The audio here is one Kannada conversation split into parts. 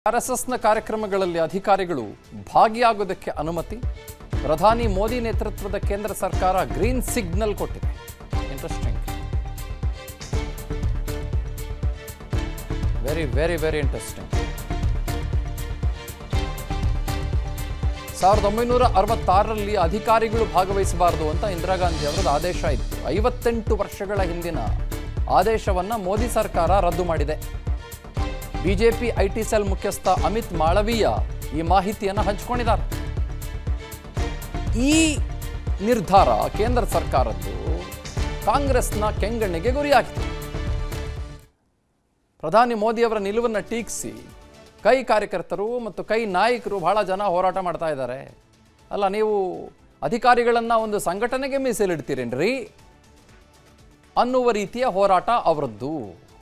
ಆರ್ ಎಸ್ ಎಸ್ನ ಕಾರ್ಯಕ್ರಮಗಳಲ್ಲಿ ಅಧಿಕಾರಿಗಳು ಭಾಗಿಯಾಗೋದಕ್ಕೆ ಅನುಮತಿ ಪ್ರಧಾನಿ ಮೋದಿ ನೇತೃತ್ವದ ಕೇಂದ್ರ ಸರ್ಕಾರ ಗ್ರೀನ್ ಸಿಗ್ನಲ್ ಕೊಟ್ಟಿದೆ interesting very very very interesting ಸಾವಿರದ ಒಂಬೈನೂರ ಅರವತ್ತಾರರಲ್ಲಿ ಅಧಿಕಾರಿಗಳು ಭಾಗವಹಿಸಬಾರದು ಅಂತ ಇಂದಿರಾ ಗಾಂಧಿ ಅವರದ್ದು ಆದೇಶ ಇತ್ತು ಐವತ್ತೆಂಟು ವರ್ಷಗಳ ಹಿಂದಿನ ಆದೇಶವನ್ನ ಮೋದಿ ಸರ್ಕಾರ ರದ್ದು ಮಾಡಿದೆ ಬಿಜೆಪಿ ಐಟಿ ಸೆಲ್ ಮುಖ್ಯಸ್ಥ ಅಮಿತ್ ಮಾಳವೀಯ ಈ ಮಾಹಿತಿಯನ್ನು ಹಂಚಿಕೊಂಡಿದ್ದಾರೆ ಈ ನಿರ್ಧಾರ ಕೇಂದ್ರ ಸರ್ಕಾರದ್ದು ಕಾಂಗ್ರೆಸ್ನ ಕೆಂಗಣ್ಣಿಗೆ ಗುರಿಯಾಗಿದೆ ಪ್ರಧಾನಿ ಮೋದಿಯವರ ನಿಲುವನ್ನು ಟೀಕಿಸಿ ಕೈ ಕಾರ್ಯಕರ್ತರು ಮತ್ತು ಕೈ ನಾಯಕರು ಬಹಳ ಜನ ಹೋರಾಟ ಮಾಡ್ತಾ ಇದ್ದಾರೆ ಅಲ್ಲ ನೀವು ಅಧಿಕಾರಿಗಳನ್ನು ಒಂದು ಸಂಘಟನೆಗೆ ಮೀಸಲಿಡ್ತೀರೇನ್ರಿ ಅನ್ನುವ ರೀತಿಯ ಹೋರಾಟ ಅವರದ್ದು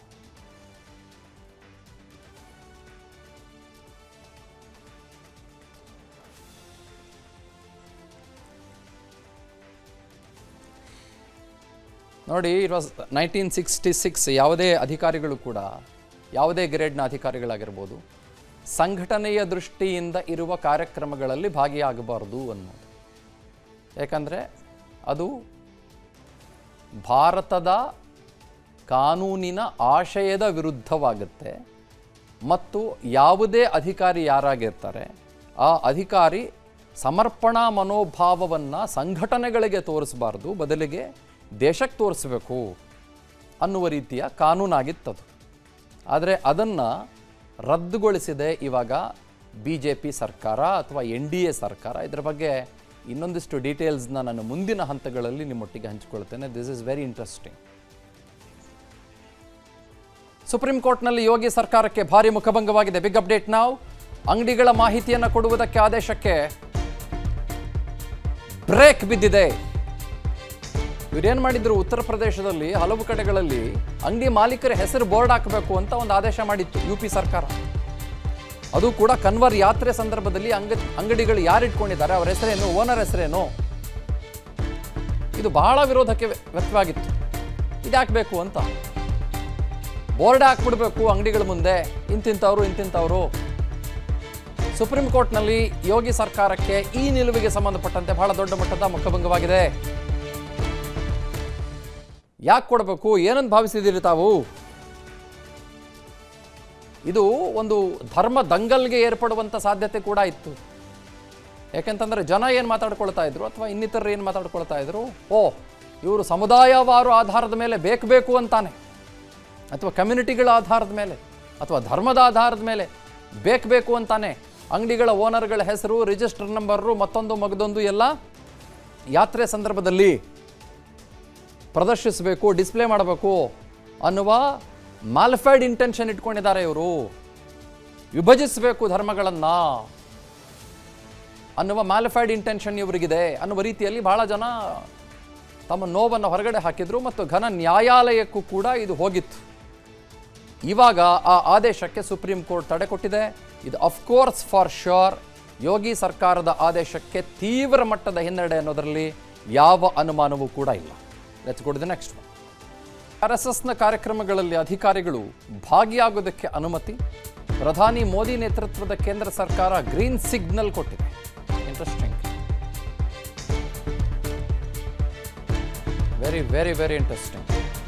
ನೋಡಿ it was nineteen sixty six ಯಾವುದೇ ಅಧಿಕಾರಿಗಳು ಕೂಡ ಯಾವುದೇ ಗ್ರೇಡ್ನ ಅಧಿಕಾರಿಗಳಾಗಿರ್ಬೋದು ಸಂಘಟನೆಯ ದೃಷ್ಟಿಯಿಂದ ಇರುವ ಕಾರ್ಯಕ್ರಮಗಳಲ್ಲಿ ಭಾಗಿಯಾಗಬಾರದು ಅನ್ನೋದು ಯಾಕಂದರೆ ಅದು ಭಾರತದ ಕಾನೂನಿನ ಆಶಯದ ವಿರುದ್ಧವಾಗುತ್ತೆ ಮತ್ತು ಯಾವುದೇ ಅಧಿಕಾರಿ ಯಾರಾಗಿರ್ತಾರೆ ಆ ಅಧಿಕಾರಿ ಸಮರ್ಪಣಾ ಮನೋಭಾವವನ್ನು ಸಂಘಟನೆಗಳಿಗೆ ತೋರಿಸಬಾರ್ದು ಬದಲಿಗೆ ದೇಶಕ್ಕೆ ತೋರಿಸಬೇಕು ಅನ್ನುವ ರೀತಿಯ ಕಾನೂನಾಗಿತ್ತದು ಆದರೆ ಅದನ್ನು ರದ್ದುಗೊಳಿಸಿದೆ ಇವಾಗ ಬಿ ಜೆ ಪಿ ಸರ್ಕಾರ ಅಥವಾ ಎನ್ ಡಿ ಎ ಸರ್ಕಾರ ಇದರ ಬಗ್ಗೆ ಇನ್ನೊಂದಿಷ್ಟು ಡೀಟೇಲ್ಸ್ನ ನಾನು ಮುಂದಿನ ಹಂತಗಳಲ್ಲಿ ನಿಮ್ಮೊಟ್ಟಿಗೆ ಹಂಚಿಕೊಳ್ತೇನೆ this is very interesting supreme ಕೋರ್ಟ್ನಲ್ಲಿ ಯೋಗಿ ಸರ್ಕಾರಕ್ಕೆ ಭಾರಿ ಮುಖಭಂಗವಾಗಿದೆ ಬಿಗ್ ಅಪ್ಡೇಟ್ ನಾವು ಅಂಗಡಿಗಳ ಮಾಹಿತಿಯನ್ನು ಕೊಡುವುದಕ್ಕೆ ಆದೇಶಕ್ಕೆ ಬ್ರೇಕ್ ಬಿದ್ದಿದೆ ಇವ್ರೇನು ಮಾಡಿದ್ರು ಉತ್ತರ ಪ್ರದೇಶದಲ್ಲಿ ಹಲವು ಕಡೆಗಳಲ್ಲಿ ಅಂಗಡಿ ಮಾಲೀಕರ ಹೆಸರು ಬೋರ್ಡ್ ಹಾಕಬೇಕು ಅಂತ ಒಂದು ಆದೇಶ ಮಾಡಿತ್ತು ಯು ಪಿ ಸರ್ಕಾರ ಅದು ಕೂಡ ಕನ್ವರ್ ಯಾತ್ರೆ ಸಂದರ್ಭದಲ್ಲಿ ಅಂಗ ಅಂಗಡಿಗಳು ಯಾರು ಇಟ್ಕೊಂಡಿದ್ದಾರೆ ಅವರ ಹೆಸರೇನು ಓನರ್ ಹೆಸರೇನು ಇದು ಬಹಳ ವಿರೋಧಕ್ಕೆ ವ್ಯ- ವ್ಯಕ್ತವಾಗಿತ್ತು ಇದು ಹಾಕಬೇಕು ಅಂತ ಬೋರ್ಡ್ ಹಾಕ್ಬಿಡ್ಬೇಕು ಅಂಗಡಿಗಳ ಮುಂದೆ ಇಂತಿಂಥವ್ರು ಇಂತಿಂಥವ್ರು ಸುಪ್ರೀಂ ಕೋರ್ಟ್ನಲ್ಲಿ ಯೋಗಿ ಸರ್ಕಾರಕ್ಕೆ ಈ ನಿಲುವಿಗೆ ಸಂಬಂಧಪಟ್ಟಂತೆ ಬಹಳ ದೊಡ್ಡ ಮಟ್ಟದ ಮುಖಭಂಗವಾಗಿದೆ ಯಾಕೆ ಕೊಡಬೇಕು ಏನಂತ ಭಾವಿಸಿದ್ದೀರಿ ತಾವು ಇದು ಒಂದು ಧರ್ಮ ದಂಗಲ್ಗೆ ಏರ್ಪಡುವಂಥ ಸಾಧ್ಯತೆ ಕೂಡ ಇತ್ತು ಯಾಕೆಂತಂದ್ರೆ ಜನ ಏನು ಮಾತಾಡ್ಕೊಳ್ತಾ ಇದ್ರು ಅಥವಾ ಇನ್ನಿತರರು ಏನು ಮಾತಾಡ್ಕೊಳ್ತಾ ಇದ್ರು ಓ ಇವರು ಸಮುದಾಯವಾರು ಆಧಾರದ ಮೇಲೆ ಬೇಕು ಬೇಕು ಅಂತಾನೆ ಅಥವಾ ಕಮ್ಯುನಿಟಿಗಳ ಆಧಾರದ ಮೇಲೆ ಅಥವಾ ಧರ್ಮದ ಆಧಾರದ ಮೇಲೆ ಬೇಕು ಬೇಕು ಅಂತಾನೆ ಅಂಗಡಿಗಳ ಓನರ್ಗಳ ಹೆಸರು ರಿಜಿಸ್ಟರ್ ನಂಬರು ಮತ್ತೊಂದು ಮಗದೊಂದು ಎಲ್ಲ ಯಾತ್ರೆ ಸಂದರ್ಭದಲ್ಲಿ ಪ್ರದರ್ಶಿಸಬೇಕು ಡಿಸ್ಪ್ಲೇ ಮಾಡಬೇಕು ಅನ್ನುವ ಮಾಲ್ಫೈಡ್ ಇಂಟೆನ್ಷನ್ ಇಟ್ಕೊಂಡಿದ್ದಾರೆ ಇವರು ವಿಭಜಿಸಬೇಕು ಧರ್ಮಗಳನ್ನು ಅನ್ನುವ ಮ್ಯಾಲಿಫೈಡ್ ಇಂಟೆನ್ಷನ್ ಇವರಿಗಿದೆ ಅನ್ನುವ ರೀತಿಯಲ್ಲಿ ಬಹಳ ಜನ ತಮ್ಮ ನೋವನ್ನು ಹೊರಗಡೆ ಹಾಕಿದ್ರು ಮತ್ತು ಘನ ನ್ಯಾಯಾಲಯಕ್ಕೂ ಕೂಡ ಇದು ಹೋಗಿತ್ತು ಇವಾಗ ಆ ಆದೇಶಕ್ಕೆ ಸುಪ್ರೀಂ ಕೋರ್ಟ್ ತಡೆ ಕೊಟ್ಟಿದೆ ಇದು ಅಫ್ಕೋರ್ಸ್ ಫಾರ್ ಶ್ಯೂರ್ ಯೋಗಿ ಸರ್ಕಾರದ ಆದೇಶಕ್ಕೆ ತೀವ್ರ ಮಟ್ಟದ ಹಿನ್ನಡೆ ಅನ್ನೋದರಲ್ಲಿ ಯಾವ ಅನುಮಾನವೂ ಕೂಡ ಇಲ್ಲ let's go to the next one R S ಎಸ್ನ ಕಾರ್ಯಕ್ರಮಗಳಲ್ಲಿ ಅಧಿಕಾರಿಗಳು ಭಾಗಿಯಾಗೋದಕ್ಕೆ ಅನುಮತಿ ಪ್ರಧಾನಿ ಮೋದಿ ನೇತೃತ್ವದ ಕೇಂದ್ರ ಸರ್ಕಾರ ಗ್ರೀನ್ ಸಿಗ್ನಲ್ ಕೊಟ್ಟಿದೆ interesting very very very interesting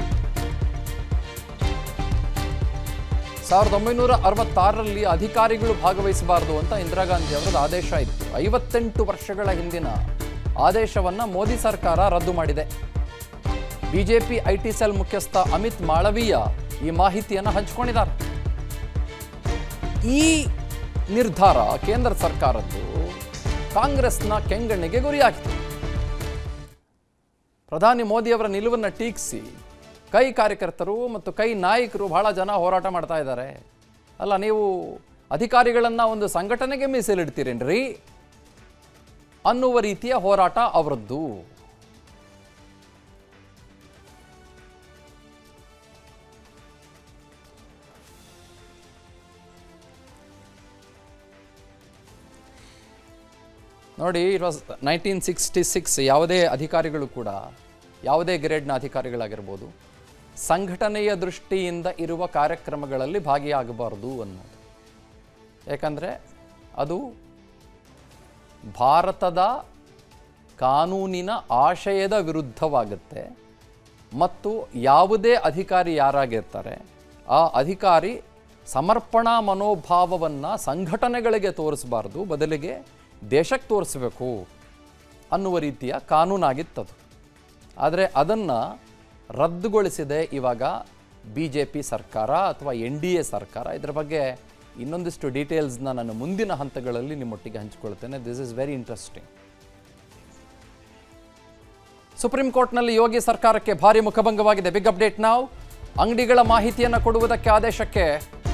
ಸಾವಿರದ ಒಂಬೈನೂರ ಅರವತ್ತಾರರಲ್ಲಿ ಅಧಿಕಾರಿಗಳು ಭಾಗವಹಿಸಬಾರದು ಅಂತ ಇಂದಿರಾ ಗಾಂಧಿ ಅವರದ್ದು ಆದೇಶ ಇತ್ತು ಐವತ್ತೆಂಟು ವರ್ಷಗಳ ಹಿಂದಿನ ಆದೇಶವನ್ನ ಮೋದಿ ಸರ್ಕಾರ ರದ್ದು ಮಾಡಿದೆ ಬಿಜೆಪಿ ಐಟಿ ಸೆಲ್ ಮುಖ್ಯಸ್ಥ ಅಮಿತ್ ಮಾಳವೀಯ ಈ ಮಾಹಿತಿಯನ್ನು ಹಂಚಿಕೊಂಡಿದ್ದಾರೆ ಈ ನಿರ್ಧಾರ ಕೇಂದ್ರ ಸರ್ಕಾರದ್ದು ಕಾಂಗ್ರೆಸ್ನ ಕೆಂಗಣ್ಣಿಗೆ ಗುರಿಯಾಗಿದೆ ಪ್ರಧಾನಿ ಮೋದಿಯವರ ನಿಲುವನ್ನು ಟೀಕಿಸಿ ಕೈ ಕಾರ್ಯಕರ್ತರು ಮತ್ತು ಕೈ ನಾಯಕರು ಬಹಳ ಜನ ಹೋರಾಟ ಮಾಡ್ತಾ ಇದ್ದಾರೆ ಅಲ್ಲ ನೀವು ಅಧಿಕಾರಿಗಳನ್ನು ಒಂದು ಸಂಘಟನೆಗೆ ಮೀಸಲಿಡ್ತೀರೇನ್ರಿ ಅನ್ನುವ ರೀತಿಯ ಹೋರಾಟ ಅವರದ್ದು ನೋಡಿ it was nineteen sixty six ಯಾವುದೇ ಅಧಿಕಾರಿಗಳು ಕೂಡ ಯಾವುದೇ ಗ್ರೇಡ್ನ ಅಧಿಕಾರಿಗಳಾಗಿರ್ಬೋದು ಸಂಘಟನೆಯ ದೃಷ್ಟಿಯಿಂದ ಇರುವ ಕಾರ್ಯಕ್ರಮಗಳಲ್ಲಿ ಭಾಗಿಯಾಗಬಾರದು ಅನ್ನೋದು ಯಾಕಂದರೆ ಅದು ಭಾರತದ ಕಾನೂನಿನ ಆಶಯದ ವಿರುದ್ಧವಾಗುತ್ತೆ ಮತ್ತು ಯಾವುದೇ ಅಧಿಕಾರಿ ಯಾರಾಗಿರ್ತಾರೆ ಆ ಅಧಿಕಾರಿ ಸಮರ್ಪಣಾ ಮನೋಭಾವವನ್ನು ಸಂಘಟನೆಗಳಿಗೆ ತೋರಿಸಬಾರ್ದು ಬದಲಿಗೆ ದೇಶಕ್ಕೆ ತೋರಿಸಬೇಕು ಅನ್ನುವ ರೀತಿಯ ಕಾನೂನಾಗಿತ್ತದು ಆದರೆ ಅದನ್ನು ರದ್ದುಗೊಳಿಸಿದೆ ಇವಾಗ ಬಿ ಜೆ ಪಿ ಸರ್ಕಾರ ಅಥವಾ ಎನ್ ಡಿ ಎ ಸರ್ಕಾರ ಇದರ ಬಗ್ಗೆ ಇನ್ನೊಂದಿಷ್ಟು ಡೀಟೇಲ್ಸ್ನ ನಾನು ಮುಂದಿನ ಹಂತಗಳಲ್ಲಿ ನಿಮ್ಮೊಟ್ಟಿಗೆ ಹಂಚಿಕೊಳ್ತೇನೆ this is very interesting supreme ಕೋರ್ಟ್ನಲ್ಲಿ ಯೋಗಿ ಸರ್ಕಾರಕ್ಕೆ ಭಾರಿ ಮುಖಭಂಗವಾಗಿದೆ ಬಿಗ್ ಅಪ್ಡೇಟ್ ನಾವು ಅಂಗಡಿಗಳ ಮಾಹಿತಿಯನ್ನು ಕೊಡುವುದಕ್ಕೆ ಆದೇಶಕ್ಕೆ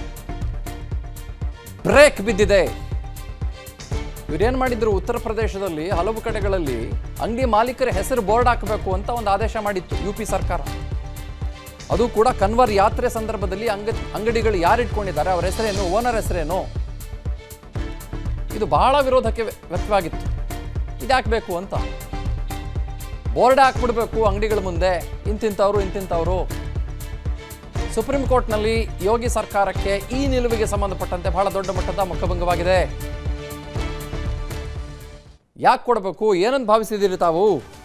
ಬ್ರೇಕ್ ಬಿದ್ದಿದೆ ಇವ್ರೇನು ಮಾಡಿದ್ರು ಉತ್ತರ ಪ್ರದೇಶದಲ್ಲಿ ಹಲವು ಕಡೆಗಳಲ್ಲಿ ಅಂಗಡಿ ಮಾಲೀಕರ ಹೆಸರು ಬೋರ್ಡ್ ಹಾಕಬೇಕು ಅಂತ ಒಂದು ಆದೇಶ ಮಾಡಿತ್ತು ಯು ಪಿ ಸರ್ಕಾರ ಅದು ಕೂಡ ಕನ್ವರ್ ಯಾತ್ರೆ ಸಂದರ್ಭದಲ್ಲಿ ಅಂಗ ಅಂಗಡಿಗಳು ಯಾರು ಇಟ್ಕೊಂಡಿದ್ದಾರೆ ಅವರ ಹೆಸರೇನು ಓನರ್ ಹೆಸರೇನು ಇದು ಬಹಳ ವಿರೋಧಕ್ಕೆ ವ್ಯ- ವ್ಯಕ್ತವಾಗಿತ್ತು ಇದ್ಯಾಕಬೇಕು ಅಂತ ಬೋರ್ಡ್ ಹಾಕ್ಬಿಡ್ಬೇಕು ಅಂಗಡಿಗಳ ಮುಂದೆ ಇಂತಿಂಥವ್ರು ಇಂತಿಂಥವ್ರು ಸುಪ್ರೀಂ ಕೋರ್ಟ್ನಲ್ಲಿ ಯೋಗಿ ಸರ್ಕಾರಕ್ಕೆ ಈ ನಿಲುವಿಗೆ ಸಂಬಂಧಪಟ್ಟಂತೆ ಬಹಳ ದೊಡ್ಡ ಮಟ್ಟದ ಮುಖಭಂಗವಾಗಿದೆ ಯಾಕೆ ಕೊಡಬೇಕು ಏನಂತ ಭಾವಿಸಿದ್ದೀರಿ ತಾವು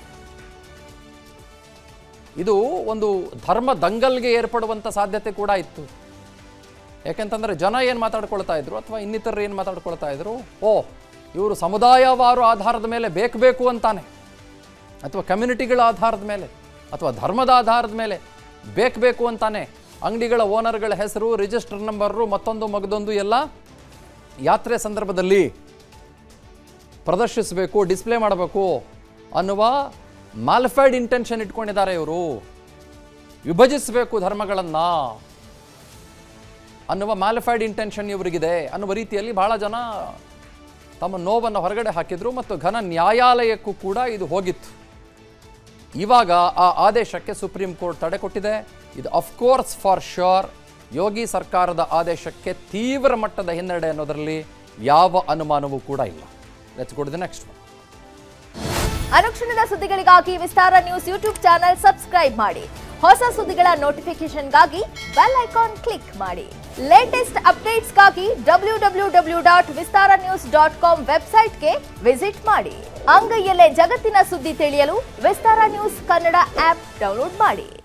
ಇದು ಒಂದು ಧರ್ಮ ದಂಗಲ್ಗೆ ಏರ್ಪಡುವಂಥ ಸಾಧ್ಯತೆ ಕೂಡ ಇತ್ತು ಯಾಕೆಂತಂದ್ರೆ ಜನ ಏನು ಮಾತಾಡ್ಕೊಳ್ತಾ ಇದ್ರು ಅಥವಾ ಇನ್ನಿತರರು ಏನು ಮಾತಾಡ್ಕೊಳ್ತಾ ಇದ್ರು ಓ ಇವರು ಸಮುದಾಯವಾರು ಆಧಾರದ ಮೇಲೆ ಬೇಕು ಬೇಕು ಅಂತಾನೆ ಅಥವಾ ಕಮ್ಯುನಿಟಿಗಳ ಆಧಾರದ ಮೇಲೆ ಅಥವಾ ಧರ್ಮದ ಆಧಾರದ ಮೇಲೆ ಬೇಕು ಬೇಕು ಅಂತಾನೆ ಅಂಗಡಿಗಳ ಓನರ್ಗಳ ಹೆಸರು ರಿಜಿಸ್ಟರ್ ನಂಬರು ಮತ್ತೊಂದು ಮಗದೊಂದು ಎಲ್ಲ ಯಾತ್ರೆ ಸಂದರ್ಭದಲ್ಲಿ ಪ್ರದರ್ಶಿಸಬೇಕು ಡಿಸ್ಪ್ಲೇ ಮಾಡಬೇಕು ಅನ್ನುವ ಮಾಲ್ಫೈಡ್ ಇಂಟೆನ್ಷನ್ ಇಟ್ಕೊಂಡಿದ್ದಾರೆ ಇವರು ವಿಭಜಿಸಬೇಕು ಧರ್ಮಗಳನ್ನು ಅನ್ನುವ ಮಾಲಿಫೈಡ್ ಇಂಟೆನ್ಷನ್ ಇವರಿಗಿದೆ ಅನ್ನುವ ರೀತಿಯಲ್ಲಿ ಬಹಳ ಜನ ತಮ್ಮ ನೋವನ್ನು ಹೊರಗಡೆ ಹಾಕಿದ್ರು ಮತ್ತು ಘನ ನ್ಯಾಯಾಲಯಕ್ಕೂ ಕೂಡ ಇದು ಹೋಗಿತ್ತು ಇವಾಗ ಆ ಆದೇಶಕ್ಕೆ ಸುಪ್ರೀಂ ಕೋರ್ಟ್ ತಡೆ ಕೊಟ್ಟಿದೆ ಇದು ಅಫ್ಕೋರ್ಸ್ ಫಾರ್ ಶ್ಯೂರ್ ಯೋಗಿ ಸರ್ಕಾರದ ಆದೇಶಕ್ಕೆ ತೀವ್ರ ಮಟ್ಟದ ಹಿನ್ನಡೆ ಅನ್ನೋದರಲ್ಲಿ ಯಾವ ಅನುಮಾನವೂ ಕೂಡ ಇಲ್ಲ let's go to the next one ಅನುಕ್ಷಣದ ಸುದ್ದಿಗಳಿಗಾಗಿ Vistara news YouTube channel subscribe ಮಾಡಿ ಹೊಸ ಸುದ್ದಿಗಳ ನೋಟಿಫಿಕೇಶನ್ಗಾಗಿ ಬೆಲ್ ಐಕಾನ್ ಕ್ಲಿಕ್ ಮಾಡಿ ಲೇಟೆಸ್ಟ್ ಅಪ್ಡೇಟ್ಸ್ಗಾಗಿ W W W dot Vistara news dot com ವೆಬ್ಸೈಟ್ಗೆ ವಿಸಿಟ್ ಮಾಡಿ ಅಂಗೈಯಲ್ಲೇ ಜಗತ್ತಿನ ಸುದ್ದಿ ತಿಳಿಯಲು Vistara news Kannada app download ಮಾಡಿ